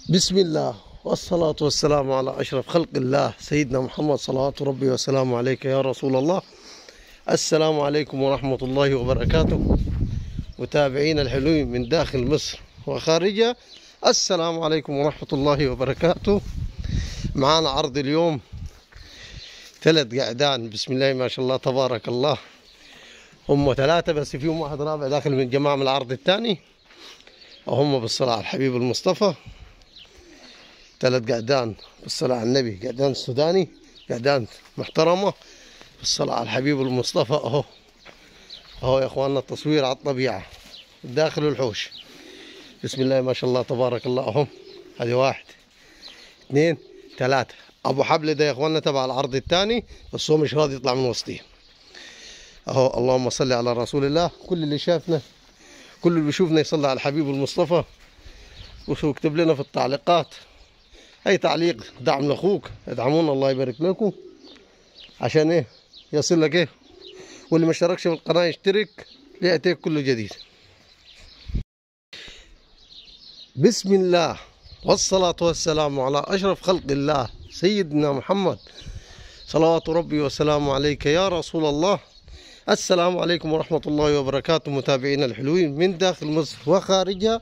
بسم الله والصلاة والسلام على أشرف خلق الله سيدنا محمد صلوات ربي وسلامه عليك يا رسول الله السلام عليكم ورحمة الله وبركاته متابعين الحلوين من داخل مصر وخارجها السلام عليكم ورحمة الله وبركاته معانا عرض اليوم ثلاث قعدان بسم الله ما شاء الله تبارك الله هم ثلاثة بس فيهم واحد رابع داخل من جماعة من العرض الثاني وهم بالصلاة على الحبيب المصطفى ثلاث قعدان بالصلاة على النبي قعدان سوداني قعدان محترمة بالصلاة على الحبيب المصطفى اهو اهو يا اخواننا التصوير على الطبيعة داخل الحوش بسم الله ما شاء الله تبارك الله اهم هذه واحد اثنين ثلاثة ابو حبل ده يا اخواننا تبع العرض الثاني بس هو مش راضي يطلع من وسطهم اهو اللهم صل على رسول الله كل اللي شافنا كل اللي بيشوفنا يصلي على الحبيب المصطفى واكتب لنا في التعليقات اي تعليق دعم لاخوك ادعمونا الله يبارك لكم عشان ايه يصل لك ايه واللي ما اشتركش في القناه يشترك لياتيك كل جديد بسم الله والصلاة والسلام على أشرف خلق الله سيدنا محمد صلوات ربي وسلامه عليك يا رسول الله السلام عليكم ورحمة الله وبركاته متابعينا الحلوين من داخل مصر وخارجها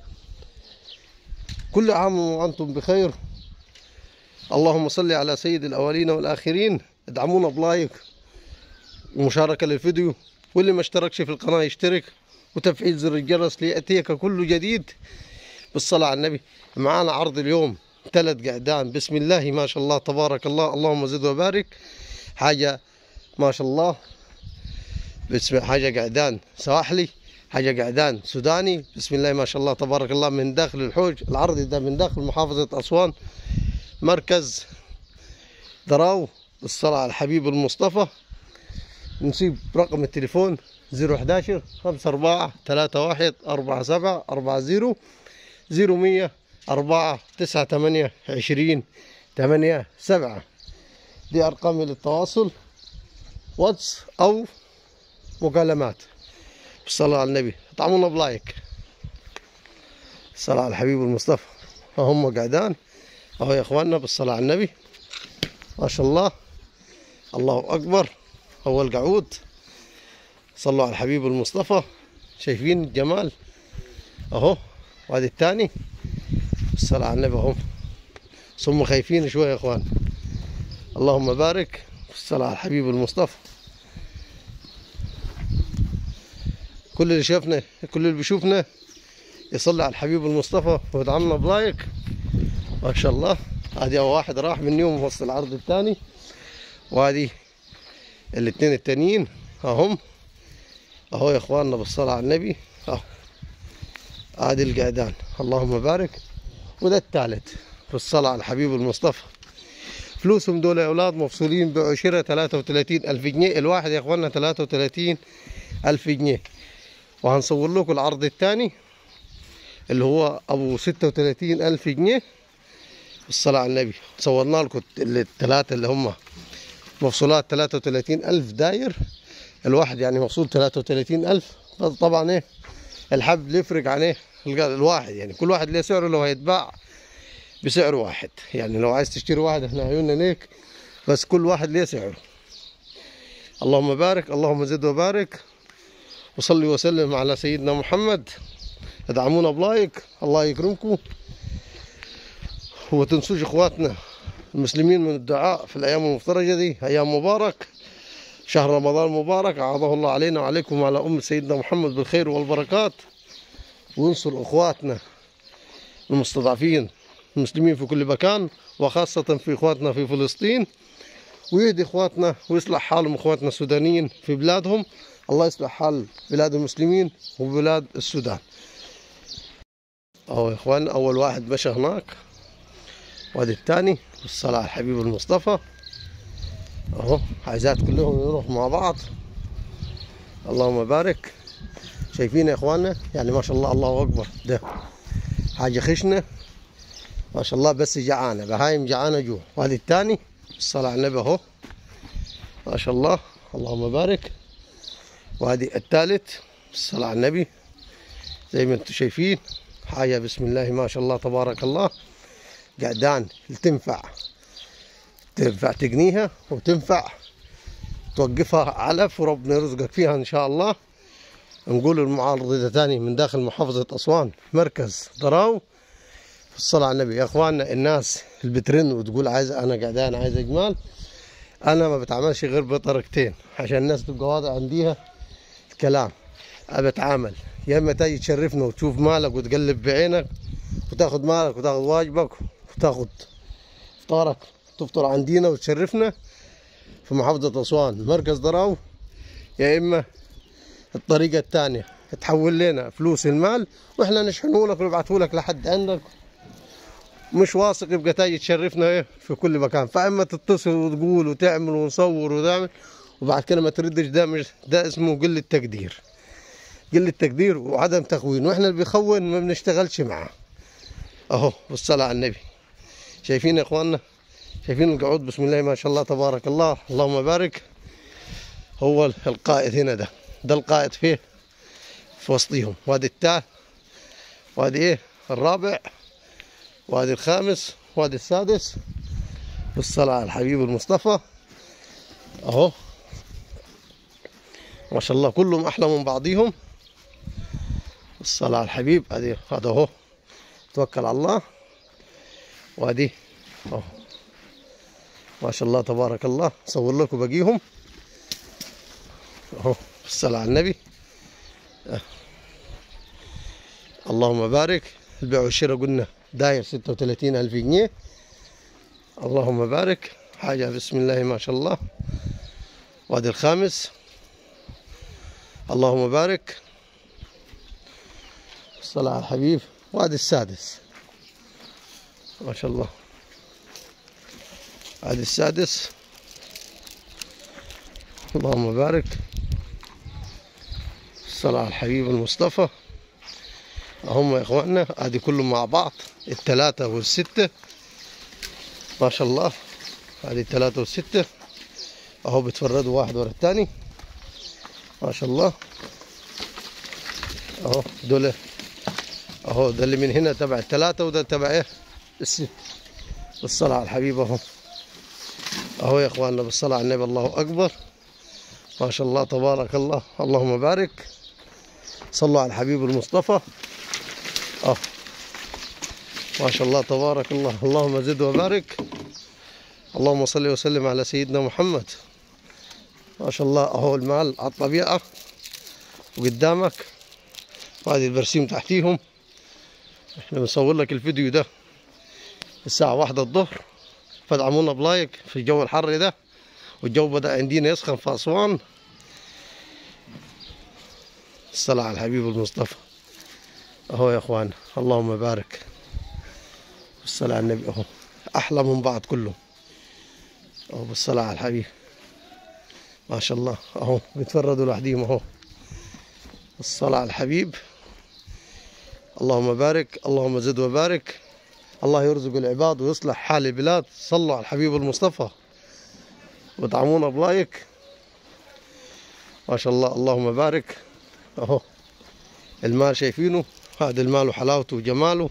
كل عام وأنتم بخير اللهم صل على سيد الأولين والآخرين ادعمونا بلايك ومشاركة للفيديو واللي ما اشتركش في القناة يشترك وتفعيل زر الجرس ليأتيك كل جديد بالصلاة على النبي معانا عرض اليوم ثلاث قعدان بسم الله ما شاء الله تبارك الله اللهم زد وبارك حاجة ما شاء الله بسم حاجة قعدان سواحلي حاجة قعدان سوداني بسم الله ما شاء الله تبارك الله من داخل الحوج العرض ده من داخل محافظة أسوان مركز دراو بالصلاة على الحبيب المصطفى نسيب رقم التليفون 011 54 31 47 40 0100 4 9 8 20 8 7 دي أرقامي للتواصل واتس أو مكالمات بالصلاة على النبي طعمونا بلايك الصلاة على الحبيب المصطفى هم قعدان اهو يا اخواننا بالصلاة على النبي ما شاء الله الله اكبر اول قعود صلوا على الحبيب المصطفى شايفين الجمال اهو وهذه الثاني بالصلاة على النبي اهم ثم خايفين شوية يا اخوان اللهم بارك بالصلاة على الحبيب المصطفى كل اللي شافنا كل اللي بيشوفنا يصلي على الحبيب المصطفى ويدعمنا بلايك ما شاء الله هذه اول واحد راح منهم وسط العرض الثاني وهذه الاثنين التانيين اهم اهو يا اخواننا بالصلاة على النبي اهو هذه القعدان اللهم بارك وده الثالث بالصلاة على الحبيب المصطفى فلوسهم دول يا اولاد مفصولين بعشرة 33 الف جنيه الواحد يا اخواننا 33 الف جنيه وهنصور لكم العرض الثاني اللي هو ابو 36 الف جنيه الصلاة على النبي صورنا لكم الثلاثة اللي هم مفصولات 33 ألف داير الواحد يعني مفصول 33 ألف طبعا ايه الحبل يفرق عن ايه الواحد يعني كل واحد له سعره لو هيتباع بسعر واحد يعني لو عايز تشتري واحد احنا عيوننا ليك بس كل واحد له سعره اللهم بارك اللهم زد وبارك وصلي وسلم على سيدنا محمد ادعمونا بلايك الله يكرمكم وما تنسوش اخواتنا المسلمين من الدعاء في الايام المفترجه دي ايام مبارك شهر رمضان مبارك عاضه الله علينا وعليكم وعلى ام سيدنا محمد بالخير والبركات وانصر اخواتنا المستضعفين المسلمين في كل مكان وخاصة في اخواتنا في فلسطين ويهدي اخواتنا ويصلح حالهم اخواتنا السودانيين في بلادهم الله يصلح حال بلاد المسلمين وبلاد السودان اهو يا اخوان اول واحد مشى هناك وادي الثاني بالصلاة على الحبيب المصطفى اهو عايزات كلهم يروحوا مع بعض اللهم بارك شايفين يا اخواننا يعني ما شاء الله الله اكبر ده حاجة خشنة ما شاء الله بس جعانة بهايم جعانة جوع وهذه الثاني بالصلاة على النبي اهو ما شاء الله اللهم بارك وهذه الثالث بالصلاة على النبي زي ما انتم شايفين حاجة بسم الله ما شاء الله تبارك الله قعدان تنفع تنفع تقنيها وتنفع توقفها علف وربنا يرزقك فيها ان شاء الله نقول المعارضة ده تاني من داخل محافظة أسوان مركز ضراو الصلاة على النبي يا اخواننا الناس اللي بترن وتقول عايز انا قعدان عايز اجمال انا ما بتعاملش غير بطريقتين عشان الناس تبقى واضح عنديها الكلام أنا بتعامل يا اما تيجي تشرفنا وتشوف مالك وتقلب بعينك وتاخذ مالك وتاخذ واجبك وتاخذ فطارك تفطر عندنا وتشرفنا في محافظة أسوان مركز ضراو يا إما الطريقة الثانية تحول لنا فلوس المال واحنا نشحنه لك ونبعثه لك لحد عندك مش واثق يبقى تاجي تشرفنا ايه في كل مكان فاما تتصل وتقول وتعمل ونصور وتعمل وبعد كده ما تردش ده مش ده اسمه قلة تقدير قلة تقدير وعدم تخوين واحنا اللي بيخون ما بنشتغلش معاه اهو والصلاة على النبي شايفين يا اخواننا شايفين القعود بسم الله ما شاء الله تبارك الله اللهم بارك هو القائد هنا ده ده القائد فيه في وسطهم وادي التال وادي ايه الرابع وادي الخامس وادي السادس والصلاة على الحبيب المصطفى اهو ما شاء الله كلهم احلى من بعضهم الصلاة على الحبيب ادي هذا اهو توكل على الله وادي اهو ما شاء الله تبارك الله صور لكم بقيهم اهو الصلاة على النبي أه. اللهم بارك البيع والشراء قلنا داير ستة وثلاثين ألف جنيه اللهم بارك حاجة بسم الله ما شاء الله وادي الخامس اللهم بارك الصلاة على الحبيب وادي السادس ما شاء الله هذا السادس اللهم بارك الصلاة على الحبيب المصطفى هم يا اخواننا هذه كلهم مع بعض الثلاثة والستة ما شاء الله هذه الثلاثة والستة اهو بتفردوا واحد ورا الثاني ما شاء الله اهو دول اهو ده اللي من هنا تبع الثلاثة وده تبع ايه الست بالصلاة على الحبيب اهو اهو يا اخواننا بالصلاة على النبي الله اكبر ما شاء الله تبارك الله اللهم بارك صلوا على الحبيب المصطفى اه ما شاء الله تبارك الله اللهم زد وبارك اللهم صل وسلم على سيدنا محمد ما شاء الله اهو المال على الطبيعة وقدامك وهذه البرسيم تحتيهم احنا بنصور لك الفيديو ده الساعة واحدة الظهر فادعمونا بلايك في الجو الحر ده والجو بدأ عندنا يسخن في أسوان الصلاة على الحبيب المصطفى اهو يا اخوان اللهم بارك بالصلاة على النبي اهو احلى من بعض كلهم اهو بالصلاة على الحبيب ما شاء الله اهو بيتفردوا لوحديهم اهو الصلاة على الحبيب اللهم بارك اللهم زد وبارك الله يرزق العباد ويصلح حال البلاد صلوا على الحبيب المصطفى وادعمونا بلايك ما شاء الله اللهم بارك اهو المال شايفينه هذا المال وحلاوته وجماله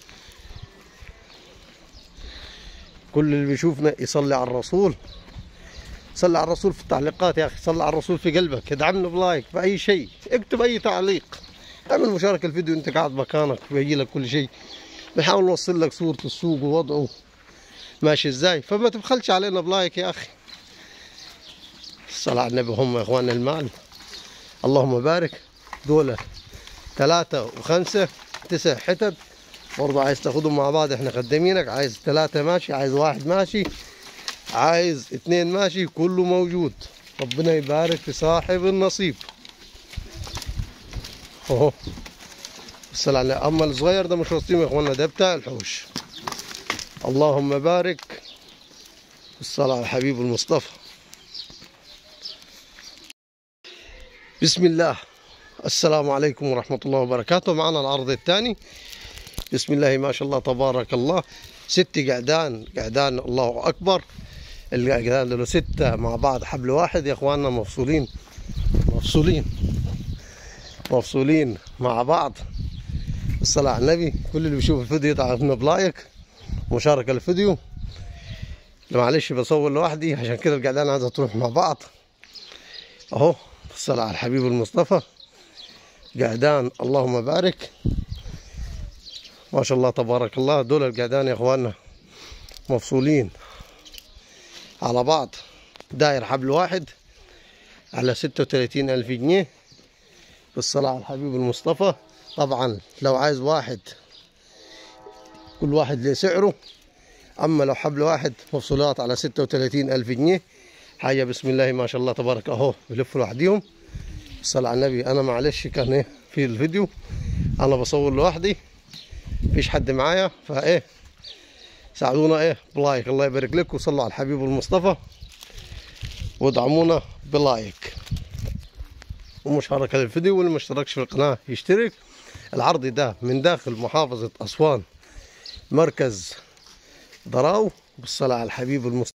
كل اللي بيشوفنا يصلي على الرسول صلي على الرسول في التعليقات يا اخي صلي على الرسول في قلبك ادعمنا بلايك في اي شيء اكتب اي تعليق اعمل مشاركه الفيديو انت قاعد مكانك ويجي لك كل شيء بنحاول نوصل لك صورة السوق ووضعه ماشي ازاي فما تبخلش علينا بلايك يا اخي الصلاة على النبي هم يا اخواننا المال اللهم بارك دول ثلاثة وخمسة تسع حتت برضه عايز تاخدهم مع بعض احنا خدامينك عايز ثلاثة ماشي عايز واحد ماشي عايز اثنين ماشي كله موجود ربنا يبارك في صاحب النصيب اهو الصلاة على اما الصغير ده مش وسطيهم يا اخوانا ده بتاع الحوش اللهم بارك الصلاة على الحبيب المصطفى بسم الله السلام عليكم ورحمة الله وبركاته معنا العرض الثاني بسم الله ما شاء الله تبارك الله ست قعدان قعدان الله أكبر القعدان دول ستة مع بعض حبل واحد يا اخواننا مفصولين مفصولين مفصولين مع بعض الصلاة على النبي كل اللي بيشوف الفيديو يدعمنا بلايك مشاركة الفيديو معلش بصور لوحدي عشان كده القعدان عايزة تروح مع بعض اهو الصلاة على الحبيب المصطفى قعدان اللهم بارك ما شاء الله تبارك الله دول القعدان يا اخواننا مفصولين على بعض داير حبل واحد على ستة وثلاثين ألف جنيه بالصلاة على الحبيب المصطفى طبعا لو عايز واحد كل واحد له سعره أما لو حبل واحد مفصولات على ستة وثلاثين ألف جنيه حاجة بسم الله ما شاء الله تبارك أهو بلفوا لوحديهم الصلاة على النبي أنا معلش كان إيه في الفيديو أنا بصور لوحدي مفيش حد معايا فإيه ساعدونا إيه بلايك الله يبارك لكم وصلوا على الحبيب المصطفى وادعمونا بلايك ومشاركة للفيديو واللي ما اشتركش في القناة يشترك العرض ده من داخل محافظة أسوان مركز ضراو بالصلاة على الحبيب المصطفى